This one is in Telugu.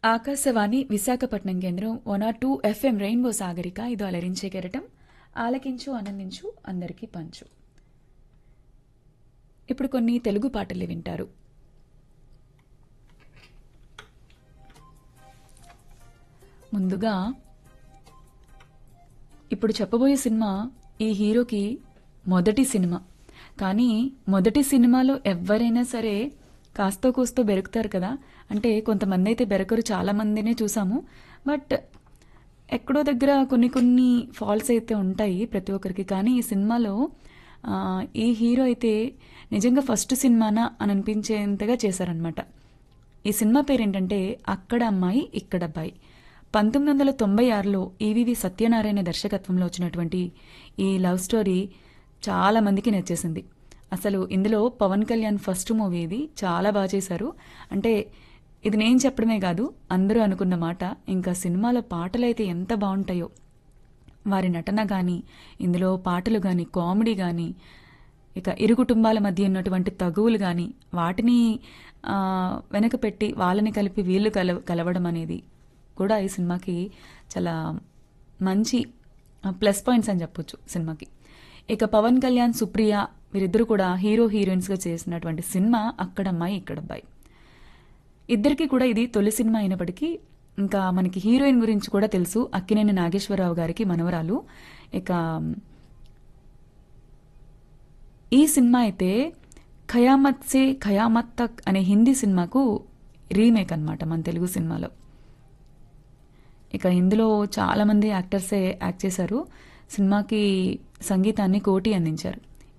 ఆకాశవాణి విశాఖపట్నం కేంద్రం one R two FM rainbow Sagarika ఇది అలరించే కెరటం ఆలకించు ఆనందించు అందరికీ పంచు ఇప్పుడు కొన్ని తెలుగు పాటలు వింటారు ముందుగా ఇప్పుడు చెప్పబోయే సినిమా ఈ హీరోకి మొదటి సినిమా కానీ మొదటి సినిమాలో ఎవరైనా సరే కాస్తో కూస్తో బెరుకుతారు కదా అంటే కొంతమంది అయితే బెరకరు చాలా మందినే చూసాము బట్ ఎక్కడో దగ్గర కొన్ని కొన్ని ఫాల్స్ అయితే ఉంటాయి ప్రతి ఒక్కరికి కానీ ఈ సినిమాలో ఆ, ఈ హీరో అయితే నిజంగా ఫస్ట్ సినిమానా అని అనిపించేంతగా చేశారనమాట ఈ సినిమా పేరేంటంటే అక్కడ అమ్మాయి ఇక్కడ అబ్బాయి పంతొమ్మిది వందల తొంభై ఆరులో ఈవివి సత్యనారాయణ దర్శకత్వంలో వచ్చినటువంటి ఈ లవ్ స్టోరీ చాలా మందికి నచ్చేసింది అసలు ఇందులో పవన్ కళ్యాణ్ ఫస్ట్ మూవీ ఇది చాలా బాగా చేశారు అంటే ఇది నేను చెప్పడమే కాదు అందరూ అనుకున్న మాట ఇంకా సినిమాలో పాటలు అయితే ఎంత బాగుంటాయో వారి నటన కానీ ఇందులో పాటలు కానీ కామెడీ కానీ ఇక ఇరు కుటుంబాల మధ్య ఉన్నటువంటి తగువులు కానీ వాటిని ఆ, వెనక పెట్టి వాళ్ళని కలిపి వీళ్ళు కల కలవడం అనేది కూడా ఈ సినిమాకి చాలా మంచి ప్లస్ పాయింట్స్ అని చెప్పొచ్చు సినిమాకి ఇక పవన్ కళ్యాణ్ సుప్రియ వీరిద్దరు కూడా హీరో హీరోయిన్స్గా చేసినటువంటి సినిమా అక్కడ అమ్మాయి ఇక్కడ అబ్బాయి ఇద్దరికి కూడా ఇది తొలి సినిమా అయినప్పటికీ ఇంకా మనకి హీరోయిన్ గురించి కూడా తెలుసు అక్కినేని నాగేశ్వరరావు గారికి మనవరాలు ఇక ఈ సినిమా అయితే ఖయామత్ సే ఖయామత్ తక్ అనే హిందీ సినిమాకు రీమేక్ అన్నమాట మన తెలుగు సినిమాలో ఇక ఇందులో చాలా మంది యాక్టర్సే యాక్ట్ చేశారు సినిమాకి సంగీతాన్ని కోటి అందించారు